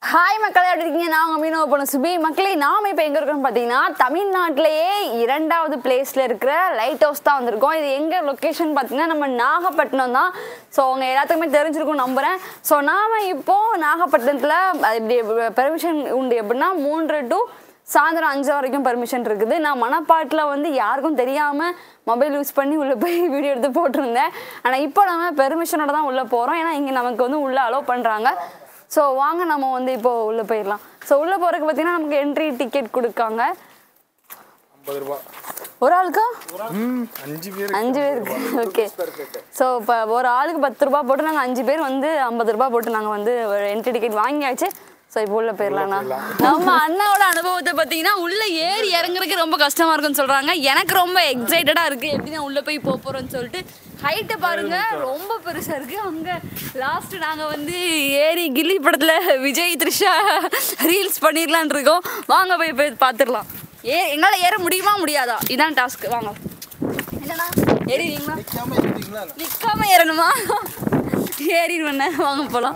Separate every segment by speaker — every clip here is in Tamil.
Speaker 1: ஹாய் மக்களே எப்படி இருக்கீங்க நான் உங்க மீனவ பொண்ணு சுபி மக்களே நாம இப்போ எங்க இருக்கோம்னு பார்த்தீங்கன்னா தமிழ்நாட்டிலேயே இரண்டாவது பிளேஸ்ல இருக்கிற லைட் ஹவுஸ் தான் வந்திருக்கோம் இது எங்க லொக்கேஷன் பார்த்தீங்கன்னா நம்ம நாகப்பட்டினம் தான் ஸோ உங்க எல்லாத்துக்குமே தெரிஞ்சிருக்கும் நம்புறேன் ஸோ நாம இப்போ நாகப்பட்டினத்தில் இப்படி பெர்மிஷன் உண்டு எப்படின்னா மூன்று டு சாயந்தரம் அஞ்சு வரைக்கும் பர்மிஷன் இருக்குது நான் மணப்பாட்டில் வந்து யாருக்கும் தெரியாமல் மொபைல் யூஸ் பண்ணி உள்ளே போய் வீடியோ எடுத்து போட்டிருந்தேன் ஆனால் இப்போ நம்ம பெர்மிஷனோட தான் உள்ளே போகிறோம் ஏன்னா இங்கே நமக்கு வந்து உள்ளே அலோவ் பண்ணுறாங்க ஸோ வாங்க நம்ம வந்து இப்போ உள்ளே போயிடலாம் ஸோ உள்ளே போகிறதுக்கு பார்த்தீங்கன்னா நமக்கு என்ட்ரி டிக்கெட் கொடுக்காங்க
Speaker 2: ஐம்பது ரூபா
Speaker 1: ஒரு ஆளுக்கா
Speaker 2: ம் அஞ்சு பேர்
Speaker 1: அஞ்சு பேருக்கு ஓகே ஸோ இப்போ ஒரு ஆளுக்கு பத்து ரூபா போட்டு நாங்கள் அஞ்சு பேர் வந்து ஐம்பது ரூபா போட்டு நாங்கள் வந்து ஒரு என்ட்ரி டிக்கெட் வாங்கியாச்சு ஸோ இப்போ உள்ள போயிடலாம்ண்ணா நம்ம அண்ணாவோட அனுபவத்தை பார்த்தீங்கன்னா உள்ள ஏறி இறங்குறதுக்கு ரொம்ப கஷ்டமா இருக்குன்னு சொல்றாங்க எனக்கு ரொம்ப எக்ஸைட்டடா இருக்கு எப்படி நான் உள்ள போய் போக போறேன்னு சொல்லிட்டு ஹைட்டை பாருங்க ரொம்ப பெருசா இருக்கு அங்க லாஸ்ட் நாங்க வந்து ஏறி கில்லி படத்துல விஜய் த்ரிஷா ரீல்ஸ் பண்ணிடலான் இருக்கோம் வாங்க போய் போய் பார்த்துடலாம் ஏ எங்களால ஏற முடியுமா முடியாதா இதான் டாஸ்க் வாங்க என்னண்ணா ஏறிடுவீங்களா நிக்காம ஏறணுமா ஏறிடுவேண்ணே வாங்க போலாம்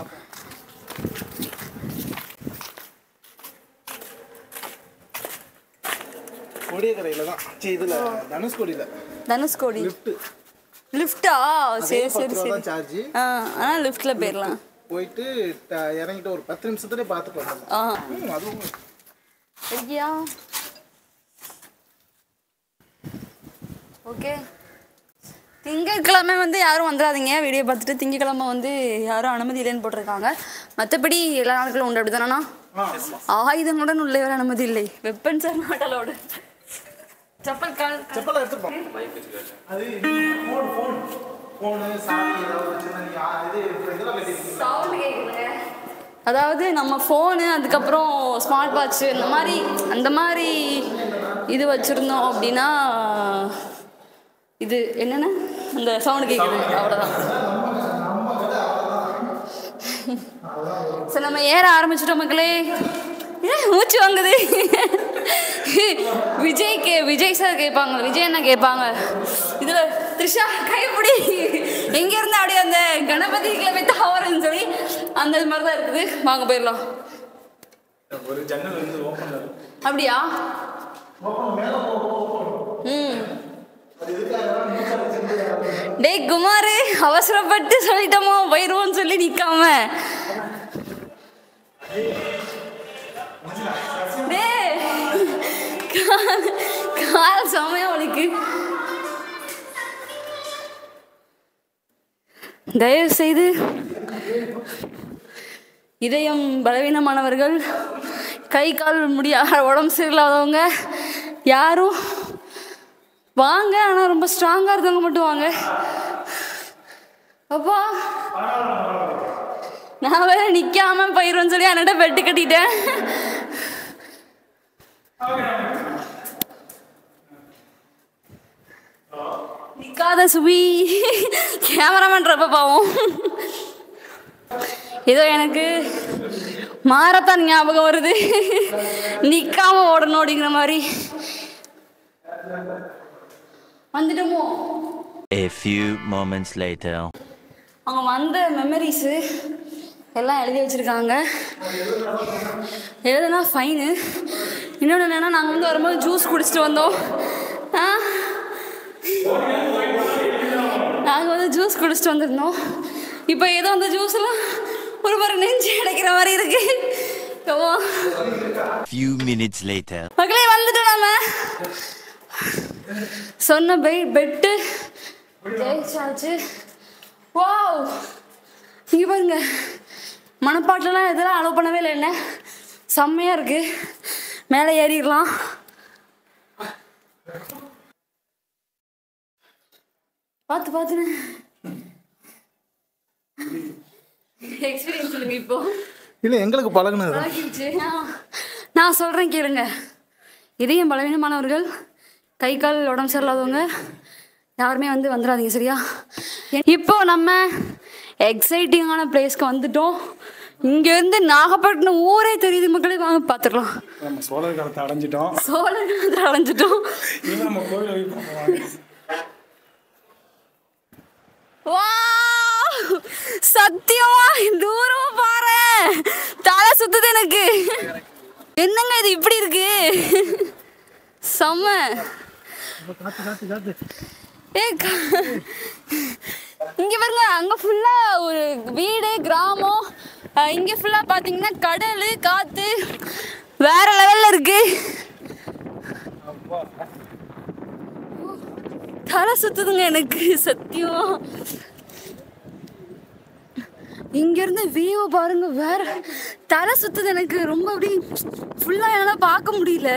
Speaker 2: கொடியக்கரையில் தான் சரி இதில் தனுஷ்கோடியில்
Speaker 1: தனுஷ்கோடி
Speaker 2: லிஃப்ட்டு
Speaker 1: லிஃப்டா சரி சரி
Speaker 2: பத்து ரூபா
Speaker 1: சரி
Speaker 2: தான் சார்ஜ்
Speaker 1: ஆ ஆனால் லிஃப்ட்ல போயிடலாம்
Speaker 2: போயிட்டு ட- இறங்கிட்டு ஒரு பத்து நிமிஷத்துலேயே பார்த்துட்டு வந்தோம்
Speaker 1: ஆ
Speaker 2: ம், அதுவும்
Speaker 1: ஐயா ஓகே திங்கட்கிழமை வந்து யாரும் வந்துடாதீங்க வீடியோ பார்த்துட்டு திங்கட்கிழமை வந்து யாரும் அனுமதி இல்லைன்னு போட்டிருக்காங்க மற்றபடி எல்லா நாட்களும் உண்டு அப்படி தானே ஆயுதங்களுடன் உள்ளே வர அனுமதி இல்லை weapons are not allowed chappal கால்
Speaker 2: செப்பலாம் எடுத்துருப்போம் அது ஃபோன் ஃபோன் ஃபோனு சாவி ஏதாவது வச்சுருந்தா நீங்கள் இது இதெல்லாம் கட்டிருக்கீங்க
Speaker 1: சவுண்ட் கேட்குதுங்க அதாவது நம்ம ஃபோனு அதுக்கப்புறம் ஸ்மார்ட் வாட்ச் இந்த மாதிரி அந்த மாதிரி இது வச்சுருந்தோம் அப்படின்னா இது என்னென்ன அந்த சவுண்ட் கேட்குது அவ்வளோதான் சரி நம்ம ஏற ஆரம்பிச்சிட்டோம் மக்களே ஏன் மூச்சு வாங்குது விஜய் கே விஜய் சார் கேட்பாங்க விஜய் என்ன கேட்பாங்க இதுல த்ரிஷா கைப்பிடி எங்க இருந்து அப்படியே அந்த கணபதி கிளம்பி தாவரன்னு சொல்லி அந்த இது மாதிரி தான் இருக்குது வாங்க போயிடலாம்
Speaker 2: ஒரு ஜன்னல் வந்து ஓப்பன்
Speaker 1: அப்படியா ம் டேய் குமார் அவசரப்பட்டு சொல்லிட்டோமோ போயிடுவோம்னு சொல்லி நிக்காம டேய் கால் கால் செமையா உனக்கு தயவு செய்து இதயம் பலவீனமானவர்கள் கை கால் முடியா உடம்பு சரியில்லாதவங்க யாரும் வாங்க ஆனால் ரொம்ப ஸ்ட்ராங்காக இருக்கவங்க மட்டும் வாங்க அப்பா நான் வேற நிக்காம போயிடுவேன்னு சொல்லி என்னோட பெட்டு கட்டிட்டேன் நிக்காத சுபி கேமராமேன் ரொம்ப பாவம் ஏதோ எனக்கு மாரத்தான் ஞாபகம் வருது நிக்காம ஓடணும் அப்படிங்கிற மாதிரி வந்துட்டோமோ
Speaker 3: A few moments later.
Speaker 1: அவங்க வந்த மெமரிஸு எல்லாம் எழுதி வச்சுருக்காங்க எழுதுனா ஃபைனு இன்னொன்று என்னென்னா நாங்கள் வந்து வரும்போது ஜூஸ் குடிச்சிட்டு வந்தோம் ஆ நாங்கள் வந்து ஜூஸ் குடிச்சிட்டு வந்திருந்தோம் இப்போ ஏதோ அந்த ஜூஸ்லாம் ஒரு மாதிரி நெஞ்சு அடைக்கிற மாதிரி இருக்கு எவ்வளோ
Speaker 3: Few minutes later.
Speaker 1: மக்களே வந்துட்டோம் நாம சொன்ன பெய் பெட்டு ஜெயிச்சாச்சு வாவ் இங்க பாருங்க மணப்பாட்டிலலாம் இதெல்லாம் அலோவ் பண்ணவே இல்லை என்ன செம்மையா இருக்கு மேலே ஏறிடலாம் பார்த்து பார்த்துன்னு எக்ஸ்பீரியன்ஸ் சொல்லுங்க இப்போ
Speaker 2: இல்லை எங்களுக்கு பழகுனது
Speaker 1: பழகிடுச்சு. ஆ. நான் சொல்கிறேன் கேளுங்க இதயம் பலவீனமானவர்கள் கை கால் உடம்பு சரியில்லாதவங்க யாருமே வந்து வந்துடாதீங்க சரியா இப்போ நம்ம எக்ஸைட்டிங்கான பிளேஸ்க்கு வந்துட்டோம் இங்கேருந்து நாகப்பட்டினம் ஊரே தெரியுது மக்களே வாங்க பார்த்துடலாம்
Speaker 2: நம்ம சோழர் காலத்தை அடைஞ்சிட்டோம்
Speaker 1: சோழர்கள் அடைஞ்சிட்டோம்
Speaker 2: இது நம்ம கோயில் போய் பார்ப்போம்
Speaker 1: வா சத்தியமா தூரமா பாரு தலை சுத்துது எனக்கு என்னங்க இது இப்படி இருக்கு செம்ம
Speaker 2: காத்து காத்து காத்து
Speaker 1: ஏ க- இங்க பாருங்க அங்க ஃபுல்லா ஒரு வீடு கிராமம் அஹ் இங்க ஃபுல்லா பாத்தீங்கன்னா கடல் காத்து வேற லெவல்ல இருக்கு தலை சுத்துதுங்க எனக்கு சத்தியம் இங்க இருந்து வியூ பாருங்க வேற தலை சுத்துது எனக்கு ரொம்ப அப்படி ஃபுல்லா என்னால பார்க்க முடியல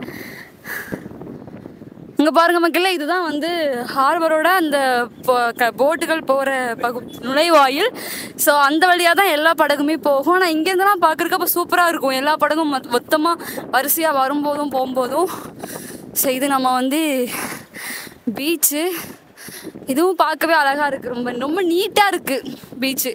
Speaker 1: இங்க பாருங்க மக்களே இதுதான் வந்து ஹார்பரோட அந்த போ- க- போட்டுகள் போற பகு நுழைவாயில் ஸோ அந்த வழியாக தான் எல்லா படகுமே போகும் ஆனால் இங்கேருந்துலாம் பார்க்குறக்கு அப்போ சூப்பராக இருக்கும் எல்லா படகும் மொத் மொத்தமாக வரிசையாக வரும்போதும் போகும்போதும் ஸோ இது நம்ம வந்து பீச்சு இதுவும் பார்க்கவே அழகாக இருக்குது ரொம்ப ரொம்ப நீட்டாக இருக்குது பீச்சு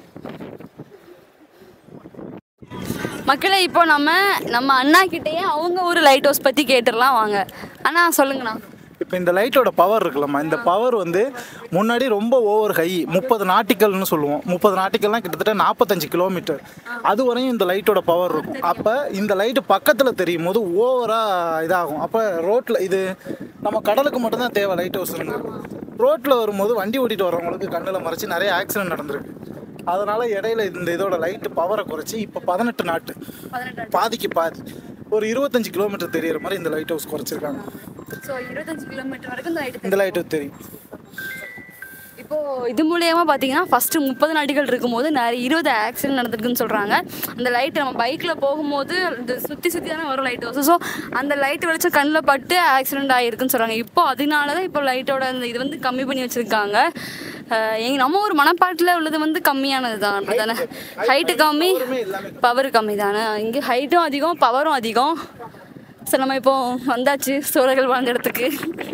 Speaker 1: மக்களே இப்போ நம்ம நம்ம அண்ணா கிட்டேயே அவங்க ஒரு லைட் ஹவுஸ் பற்றி கேட்டுடலாம் வாங்க அண்ணா சொல்லுங்கண்ணா
Speaker 2: இப்போ இந்த லைட்டோட பவர் இருக்குல்லம்மா இந்த பவர் வந்து முன்னாடி ரொம்ப ஓவர் ஹை முப்பது நாட்டிக்கல்னு சொல்லுவோம் முப்பது நாட்டிக்கல்னா கிட்டத்தட்ட நாற்பத்தஞ்சு கிலோமீட்டர் அது வரையும் இந்த லைட்டோட பவர் இருக்கும் அப்போ இந்த லைட்டு பக்கத்தில் தெரியும் போது ஓவராக இதாகும் அப்போ ரோட்டில் இது நம்ம கடலுக்கு மட்டும்தான் தேவை லைட் ஹவுஸ்ங்கிறது ரோட்டில் வரும்போது வண்டி ஓட்டிட்டு வரவங்களுக்கு கண்ணில் மறைச்சி நிறைய ஆக்சிடென்ட் நடந்திருக்கு அதனால இடையில இந்த இதோட லைட்டு பவரை குறைச்சி இப்போ பதினெட்டு நாட்டு பாதிக்கு பாதி ஒரு இருபத்தஞ்சு கிலோமீட்டர் தெரியற மாதிரி இந்த லைட் ஹவுஸ் குறைச்சிருக்காங்க
Speaker 1: ஸோ இருபத்தஞ்சு கிலோமீட்டர் வரைக்கும் இந்த லைட்
Speaker 2: இந்த லைட் தெரியும்
Speaker 1: இப்போ இது மூலியமா பார்த்தீங்கன்னா ஃபர்ஸ்ட் முப்பது நாட்டிகள் இருக்கும்போது நிறைய இருபது ஆக்சிடென்ட் நடந்திருக்குன்னு சொல்றாங்க அந்த லைட் நம்ம பைக்ல போகும்போது இந்த சுத்தி சுத்தி தானே வரும் லைட் ஹவுஸ் ஸோ அந்த லைட் வெளிச்சம் கண்ணில் பட்டு ஆக்சிடென்ட் ஆகிருக்குன்னு சொல்றாங்க இப்போ அதனால தான் இப்போ லைட்டோட அந்த இது வந்து கம்மி பண்ணி வச்சிருக்காங்க அஹ் எங்க நம்ம ஒரு மனப்பாட்டில் உள்ளது வந்து கம்மியானது தான் அப்படிதானே ஹைட்டு கம்மி பவர் கம்மி தானே இங்கே ஹைட்டும் அதிகம் பவரும் அதிகம் சரி நம்ம இப்போ வந்தாச்சு சோழர்கள் வாழ்ந்த இடத்துக்கு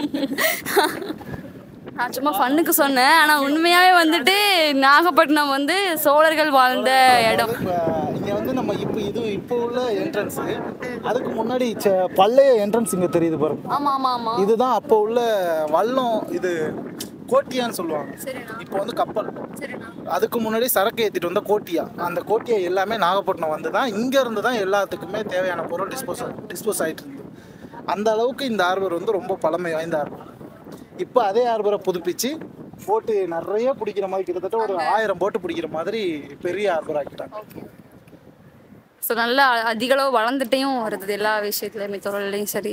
Speaker 1: நான் சும்மா ஃபன்னுக்கு சொன்னேன் ஆனால் உண்மையாகவே வந்துட்டு நாகப்பட்டினம் வந்து சோழர்கள் வாழ்ந்த இடம்
Speaker 2: இப்போ இங்கே வந்து நம்ம இப்போ இது இப்போ உள்ள என்ட்ரன்ஸ் அதுக்கு முன்னாடி ச- பழைய என்ட்ரன்ஸ் இங்கே தெரியுது பாருங்க
Speaker 1: ஆமாம் ஆமாம் ஆமாம்
Speaker 2: இதுதான் அப்போ உள்ள வல்லம் இது கோட்டியான்னு சொல்லுவாங்க
Speaker 1: சரிண்ணா
Speaker 2: இப்போ வந்து கப்பல்
Speaker 1: சரிண்ணா
Speaker 2: அதுக்கு முன்னாடி சரக்கு ஏற்றிட்டு வந்த கோட்டியா அந்த கோட்டியா எல்லாமே நாகப்பட்டினம் வந்து தான் இங்கே இருந்து தான் எல்லாத்துக்குமே தேவையான பொருள் டிஸ்போஸ் டிஸ்போஸ் ஆகிட்டு இருந்தது அந்த அளவுக்கு இந்த ஹார்பர் வந்து ரொம்ப பழமை வாய்ந்த ஹார்பர் இப்போ அதே ஹார்பரை புதுப்பிச்சு போட்டு நிறைய பிடிக்கிற மாதிரி கிட்டத்தட்ட ஒரு ஆயிரம் போட்டு பிடிக்கிற மாதிரி பெரிய ஹார்பர் ஆக்கிட்டாங்க
Speaker 1: ஸோ நல்லா அதிக அளவு வளர்ந்துட்டையும் வருது எல்லா விஷயத்துலையுமே தொழிலையும் சரி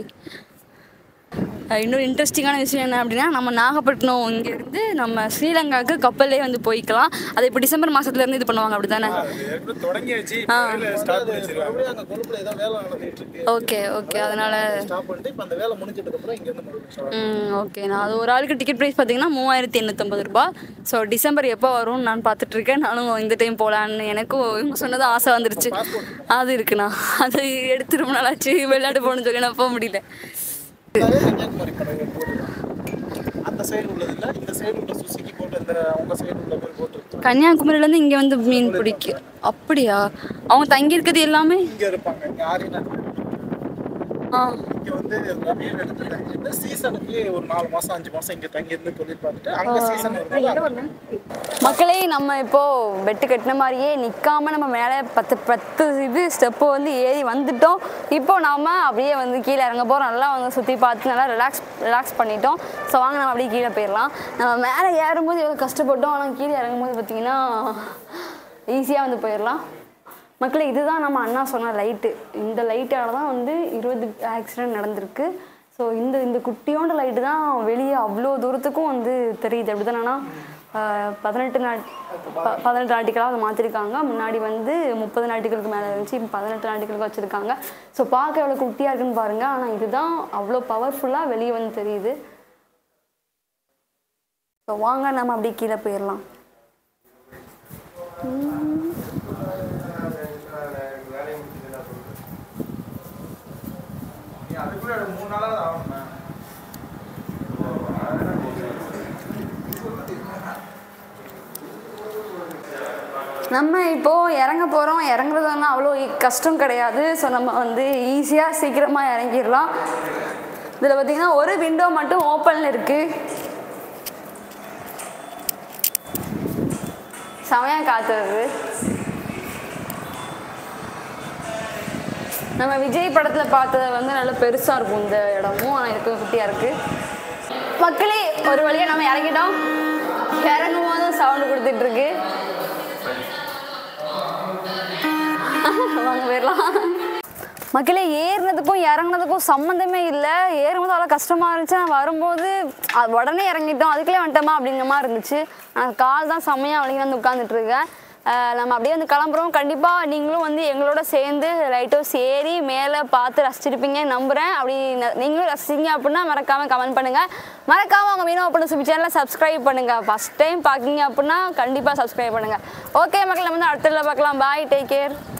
Speaker 1: அஹ் இன்னொரு இன்ட்ரெஸ்டிங்கான விஷயம் என்ன அப்படின்னா நம்ம நாகப்பட்டினம் இங்கேருந்து நம்ம ஸ்ரீலங்காவுக்கு கப்பல்லே வந்து போய்க்கலாம் அது இப்போ டிசம்பர் மாதத்துலேருந்து இது பண்ணுவாங்க அப்படி தானே
Speaker 2: தொடங்கியாச்சு அப்படியே அங்கே கொழுப்புல ஏதோ வேலை நடந்துட்டு இருக்கு
Speaker 1: ஓகே ஓகே அதனால
Speaker 2: ஸ்டாப் பண்ணிட்டு இப்போ அந்த வேலை முடிஞ்சதுக்கு அப்புறம் இங்க இருந்து மறுபடியும் start.
Speaker 1: ம் ஓகே நான் அது ஒரு ஆளுக்கு டிக்கெட் ப்ரைஸ் பார்த்தீங்கன்னா மூவாயிரத்தி எண்ணூற்றம்பது ரூபாய் ஸோ டிசம்பர் எப்போ வரும்னு நான் பார்த்துட்டு இருக்கேன் நானும் இந்த டைம் போகலான்னு எனக்கும் இவங்க சொன்னது ஆசை வந்துருச்சு அது இருக்குண்ணா அது எடுத்து ரொம்ப நாளாச்சு விளையாட்டு போகணும்னு சொல்லி நான் போக முடியல
Speaker 2: அதே கன்னியாகுமரி படகு போட்டுருக்காங்க. அந்த சைடு உள்ளது இல்ல இந்த சைடு உள்ள சுசுக்கி போட்டு இந்த அவங்க சைடு உள்ள போய் போட்டு
Speaker 1: கன்னியாகுமரியிலேருந்து இங்கே வந்து மீன் பிடிக்க அப்படியா அவங்க தங்கி இருக்கிறது எல்லாமே
Speaker 2: இங்க இருப்பாங்க இங்க ஆரினா
Speaker 1: ஆ
Speaker 2: இங்க வந்து மீன் எடுத்துட்டாங்க சீசனுக்கு ஒரு நாலு மாசம் அஞ்சு மாசம் இங்க தங்கி இருந்து தொழில் பார்த்துட்டு அங்க சீசன் இருக்கும்
Speaker 1: மக்களே நம்ம இப்போ பெட்டு கட்டின மாதிரியே நிற்காம நம்ம மேலே பத்து பத்து இது ஸ்டெப்பு வந்து ஏறி வந்துட்டோம் இப்போ நாம அப்படியே வந்து கீழே இறங்க போகிறோம் நல்லா வந்து சுற்றி பார்த்து நல்லா ரிலாக்ஸ் ரிலாக்ஸ் பண்ணிட்டோம் ஸோ வாங்க நம்ம அப்படியே கீழே போயிடலாம் நம்ம மேலே ஏறும்போது எவ்வளோ கஷ்டப்பட்டோம் ஆனால் கீழே இறங்கும்போது பார்த்தீங்கன்னா ஈஸியாக வந்து போயிடலாம் மக்களே இதுதான் நம்ம அண்ணா சொன்ன லைட்டு இந்த லைட்டால தான் வந்து இருபது ஆக்சிடென்ட் நடந்திருக்கு ஸோ இந்த இந்த குட்டியோண்ட லைட்டு தான் வெளியே அவ்வளோ தூரத்துக்கும் வந்து தெரியுது அப்படி தானேண்ணா பதினெட்டு நாட் ப- பதினெட்டு நாட்டிகளாக அதை மாற்றிருக்காங்க முன்னாடி வந்து முப்பது நாட்டிகளுக்கு மேலே இருந்துச்சு இப்போ பதினெட்டு நாட்டிகளுக்கு வச்சுருக்காங்க ஸோ பார்க்க எவ்வளோ குட்டியாக இருக்குன்னு பாருங்கள் ஆனால் இதுதான் அவ்வளோ பவர்ஃபுல்லாக வெளியே வந்து தெரியுது ஸோ வாங்க நம்ம அப்படியே கீழே போயிடலாம்
Speaker 2: அதுக்குள்ள மூணு நாளாவது ஆகும்
Speaker 1: நம்ம இப்போ இறங்க போகிறோம் இறங்குறதுனா அவ்வளோ கஷ்டம் கிடையாது ஸோ நம்ம வந்து ஈஸியாக சீக்கிரமாக இறங்கிடலாம் இதில் பார்த்தீங்கன்னா ஒரு விண்டோ மட்டும் ஓப்பனில் இருக்குது செமையாக காத்து வருது நம்ம விஜய் படத்தில் பார்த்தது வந்து நல்ல பெருசாக இருக்கும் இந்த இடமும் ஆனால் எனக்கு குட்டியாக இருக்கு மக்களே ஒரு வழியாக நம்ம இறங்கிட்டோம் இறங்கும் போதும் சவுண்டு கொடுத்துட்டு இருக்கு வாங்க போயிடலாம் மக்களே ஏறினதுக்கும் இறங்குனதுக்கும் சம்மந்தமே இல்லை ஏறும்போது அவ்வளோ கஷ்டமாக இருந்துச்சு நான் வரும்போது அது உடனே இறங்கிட்டோம் அதுக்குள்ளே வந்துட்டோமா அப்படிங்கிற மாதிரி இருந்துச்சு நான் கால் தான் செம்மையாக வலிங்க வந்து உட்காந்துட்டு இருக்கேன் அஹ் நம்ம அப்படியே வந்து கிளம்புறோம் கண்டிப்பாக நீங்களும் வந்து எங்களோட சேர்ந்து லைட் ஹவுஸ் ஏறி மேலே பார்த்து ரசிச்சிருப்பீங்கன்னு நம்புகிறேன் அப்படி ந- நீங்களும் ரசிச்சிங்க அப்படின்னா மறக்காமல் கமெண்ட் பண்ணுங்கள் மறக்காமல் அவங்க மீனவ பண்ண சுபி சேனலை சப்ஸ்கிரைப் பண்ணுங்கள் ஃபஸ்ட் டைம் பார்க்கிங்க அப்படின்னா கண்டிப்பாக சப்ஸ்கிரைப் பண்ணுங்கள் ஓகே மக்கள் நம்ம வந்து அடுத்த பார்க்கலாம் பாய் டேக் கேர்